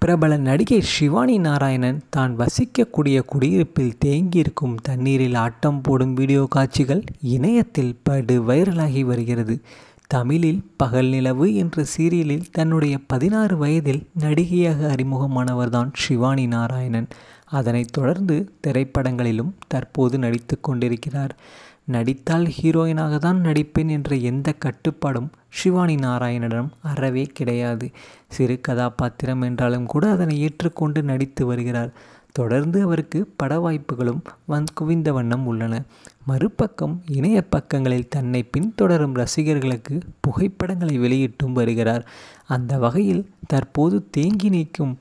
பிரபல நடிகை ஷிவானி நாராயணன் தான் வசிக்கக்கூடிய குடியிருப்பில் தேங்கியிருக்கும் தண்ணீரில் ஆட்டம் போடும் வீடியோ காட்சிகள் இணையத்தில் படு வைரலாகி வருகிறது தமிழில் பகல் நிலவு என்ற சீரியலில் தன்னுடைய பதினாறு வயதில் நடிகையாக அறிமுகமானவர்தான் ஷிவானி நாராயணன் அதனைத் தொடர்ந்து திரைப்படங்களிலும் தற்போது நடித்து கொண்டிருக்கிறார் நடித்தால் ஹீரோயினாக தான் நடிப்பேன் என்ற எந்த கட்டுப்பாடும் ஷிவானி நாராயணனிடம் அறவே கிடையாது சிறு கதாபாத்திரம் என்றாலும் கூட அதனை ஏற்றுக்கொண்டு நடித்து வருகிறார் தொடர்ந்து அவருக்கு பட வாய்ப்புகளும் வந் குவிந்த வண்ணம் உள்ளன மறுபக்கம் இணைய பக்கங்களில் தன்னை பின்தொடரும் ரசிகர்களுக்கு புகைப்படங்களை வெளியிட்டும் வருகிறார் அந்த வகையில் தற்போது தேங்கி நிற்கும்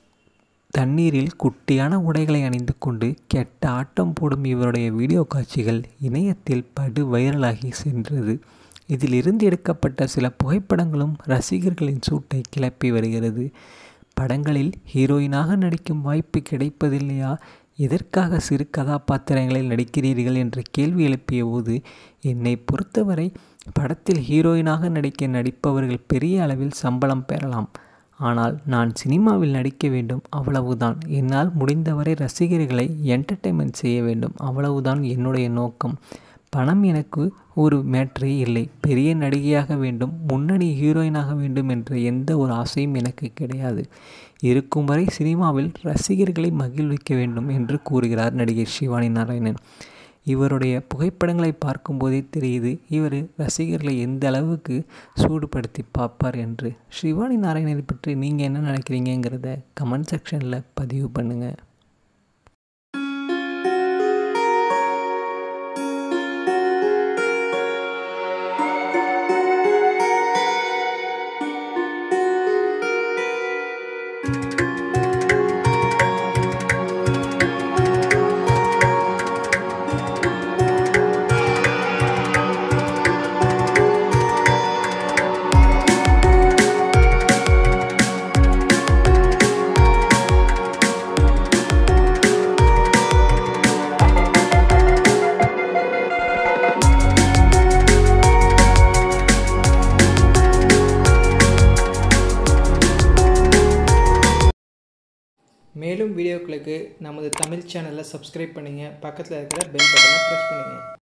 தண்ணீரில் குட்டியான உடைகளை அணிந்து கொண்டு கெட்ட ஆட்டம் போடும் இவருடைய வீடியோ காட்சிகள் இணையத்தில் படு வைரலாகி சென்றது இதிலிருந்து எடுக்கப்பட்ட சில புகைப்படங்களும் ரசிகர்களின் சூட்டை கிளப்பி வருகிறது படங்களில் ஹீரோயினாக நடிக்கும் வாய்ப்பு கிடைப்பதில்லையா எதற்காக சிறு கதாபாத்திரங்களில் நடிக்கிறீர்கள் என்ற கேள்வி எழுப்பிய போது என்னை பொறுத்தவரை படத்தில் ஹீரோயினாக நடிக்க நடிப்பவர்கள் பெரிய அளவில் சம்பளம் பெறலாம் ஆனால் நான் சினிமாவில் நடிக்க வேண்டும் அவ்வளவுதான் என்னால் முடிந்தவரை ரசிகர்களை என்டர்டெயின்மெண்ட் செய்ய வேண்டும் அவ்வளவுதான் என்னுடைய நோக்கம் பணம் எனக்கு ஒரு மேற்றே இல்லை பெரிய நடிகையாக வேண்டும் முன்னணி ஹீரோயினாக வேண்டும் என்ற எந்த ஒரு ஆசையும் எனக்கு கிடையாது இருக்கும் வரை சினிமாவில் ரசிகர்களை மகிழ்விக்க வேண்டும் என்று கூறுகிறார் நடிகை சிவானி நாராயணன் இவருடைய புகைப்படங்களை பார்க்கும்போதே தெரியுது இவர் ரசிகர்களை எந்த அளவுக்கு சூடுபடுத்தி பார்ப்பார் என்று சிவானி நாராயணனை பற்றி நீங்கள் என்ன நினைக்கிறீங்கிறத கமெண்ட் செக்ஷனில் பதிவு பண்ணுங்கள் மேலும் வீடியோக்களுக்கு நமது தமிழ் சேனலை சப்ஸ்கிரைப் பண்ணுங்கள் பக்கத்தில் இருக்கிற பெல் பட்டனை ப்ரெஸ் பண்ணுங்கள்